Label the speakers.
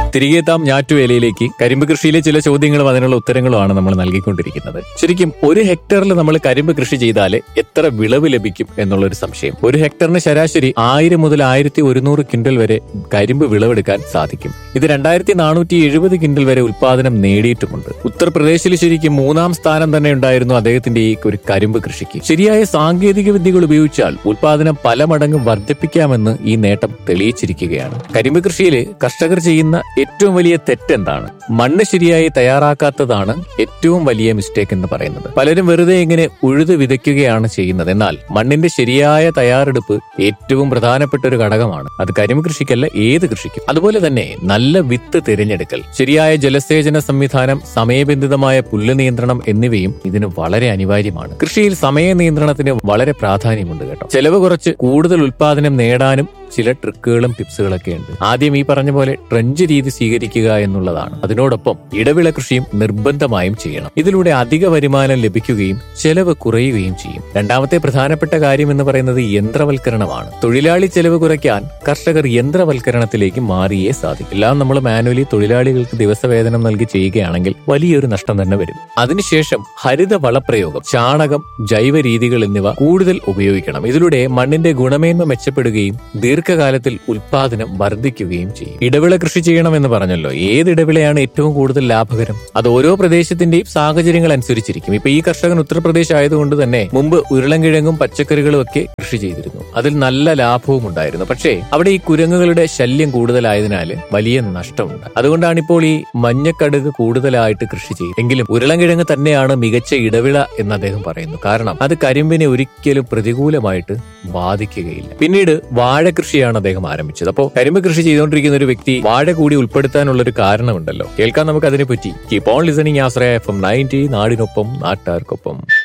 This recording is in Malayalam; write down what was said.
Speaker 1: തിരികെ എത്താം ഞാറ്റുവേലയിലേക്ക് കരിമ്പ് കൃഷിയിലെ ചില ചോദ്യങ്ങളും അതിനുള്ള ഉത്തരങ്ങളുമാണ് നമ്മൾ നൽകിക്കൊണ്ടിരിക്കുന്നത് ശരിക്കും ഒരു ഹെക്ടറിൽ നമ്മൾ കരിമ്പ് കൃഷി ചെയ്താൽ എത്ര വിളവ് ലഭിക്കും എന്നുള്ളൊരു സംശയം ഒരു ഹെക്ടറിന് ശരാശരി ആയിരം മുതൽ ആയിരത്തി ഒരുന്നൂറ് ക്വിന്റൽ വരെ കരിമ്പ് വിളവെടുക്കാൻ സാധിക്കും ഇത് രണ്ടായിരത്തി നാനൂറ്റി എഴുപത് ക്വിന്റൽ വരെ ഉൽപാദനം നേടിയിട്ടുമുണ്ട് ഉത്തർപ്രദേശിൽ ശരിക്കും മൂന്നാം സ്ഥാനം തന്നെ ഉണ്ടായിരുന്നു അദ്ദേഹത്തിന്റെ ഈ ഒരു കരിമ്പ് കൃഷിക്ക് ശരിയായ സാങ്കേതിക വിദ്യകൾ ഉപയോഗിച്ചാൽ ഉൽപാദനം പല മടങ്ങ് വർദ്ധിപ്പിക്കാമെന്ന് ഈ നേട്ടം തെളിയിച്ചിരിക്കുകയാണ് കരിമ്പ് കൃഷിയിൽ കർഷകർ ചെയ്യുന്ന ഏറ്റവും വലിയ തെറ്റെന്താണ് മണ്ണ് ശരിയായി തയ്യാറാക്കാത്തതാണ് ഏറ്റവും വലിയ മിസ്റ്റേക്ക് എന്ന് പറയുന്നത് പലരും വെറുതെ ഇങ്ങനെ ഉഴുത് വിതയ്ക്കുകയാണ് ചെയ്യുന്നത് എന്നാൽ മണ്ണിന്റെ ശരിയായ തയ്യാറെടുപ്പ് ഏറ്റവും പ്രധാനപ്പെട്ട ഒരു ഘടകമാണ് അത് കരിമ്പ് കൃഷിക്കല്ല ഏത് കൃഷിക്കും അതുപോലെ തന്നെ നല്ല വിത്ത് തിരഞ്ഞെടുക്കൽ ശരിയായ ജലസേചന സംവിധാനം സമയബന്ധിതമായ പുല്ല് നിയന്ത്രണം എന്നിവയും ഇതിന് വളരെ അനിവാര്യമാണ് കൃഷിയിൽ സമയ നിയന്ത്രണത്തിന് വളരെ പ്രാധാന്യമുണ്ട് കേട്ടോ ചെലവ് കുറച്ച് കൂടുതൽ ഉൽപാദനം നേടാനും ചില ട്രിക്കുകളും ടിപ്സുകളൊക്കെ ഉണ്ട് ആദ്യം ഈ പറഞ്ഞ പോലെ ട്രെഞ്ച് രീതി സ്വീകരിക്കുക എന്നുള്ളതാണ് അതിനോടൊപ്പം ഇടവിള കൃഷിയും നിർബന്ധമായും ചെയ്യണം ഇതിലൂടെ അധിക വരുമാനം ലഭിക്കുകയും ചെലവ് കുറയുകയും ചെയ്യും രണ്ടാമത്തെ പ്രധാനപ്പെട്ട കാര്യം എന്ന് പറയുന്നത് യന്ത്രവൽക്കരണമാണ് തൊഴിലാളി ചെലവ് കുറയ്ക്കാൻ കർഷകർ യന്ത്രവൽക്കരണത്തിലേക്ക് മാറിയേ സാധിക്കും എല്ലാം നമ്മൾ മാനുവലി തൊഴിലാളികൾക്ക് ദിവസവേതനം നൽകി ചെയ്യുകയാണെങ്കിൽ വലിയൊരു നഷ്ടം തന്നെ വരും അതിനുശേഷം ഹരിത വളപ്രയോഗം ചാണകം ജൈവ രീതികൾ എന്നിവ കൂടുതൽ ഉപയോഗിക്കണം ഇതിലൂടെ മണ്ണിന്റെ ഗുണമേന്മ മെച്ചപ്പെടുകയും ദീർഘകാലത്തിൽ ഉൽപാദനം വർദ്ധിക്കുകയും ചെയ്യും ഇടവിള കൃഷി ചെയ്യണമെന്ന് പറഞ്ഞല്ലോ ഏത് ഇടവിളയാണ് ഏറ്റവും കൂടുതൽ ലാഭകരം അത് ഓരോ പ്രദേശത്തിന്റെയും സാഹചര്യങ്ങൾ അനുസരിച്ചിരിക്കും ഇപ്പൊ ഈ കർഷകൻ ഉത്തർപ്രദേശ് ആയതുകൊണ്ട് തന്നെ മുമ്പ് ഉരുളൻകിഴങ്ങും പച്ചക്കറികളും ഒക്കെ കൃഷി ചെയ്തിരുന്നു അതിൽ നല്ല ലാഭവും ഉണ്ടായിരുന്നു പക്ഷേ അവിടെ ഈ കുരങ്ങുകളുടെ ശല്യം കൂടുതലായതിനാൽ വലിയ നഷ്ടമുണ്ട് അതുകൊണ്ടാണ് ഇപ്പോൾ ഈ മഞ്ഞക്കടുക് കൂടുതലായിട്ട് കൃഷി ചെയ്യും എങ്കിലും ഉരുളൻകിഴങ്ങ് തന്നെയാണ് മികച്ച ഇടവിള എന്ന് അദ്ദേഹം പറയുന്നു കാരണം അത് കരിമ്പിനെ ഒരിക്കലും പ്രതികൂലമായിട്ട് ബാധിക്കുകയില്ല പിന്നീട് വാഴ കൃഷിയാണ് അദ്ദേഹം ആരംഭിച്ചത് അപ്പോൾ കരിമ്പ് കൃഷി ചെയ്തുകൊണ്ടിരിക്കുന്ന ഒരു വ്യക്തി വാഴ കൂടി ഉൾപ്പെടുത്താനുള്ള ഒരു കാരണമുണ്ടല്ലോ കേൾക്കാൻ നമുക്ക് അതിനെപ്പറ്റി keep on listening Ashraya F M ninety നാടിനൊപ്പം നാട്ടാർക്കൊപ്പം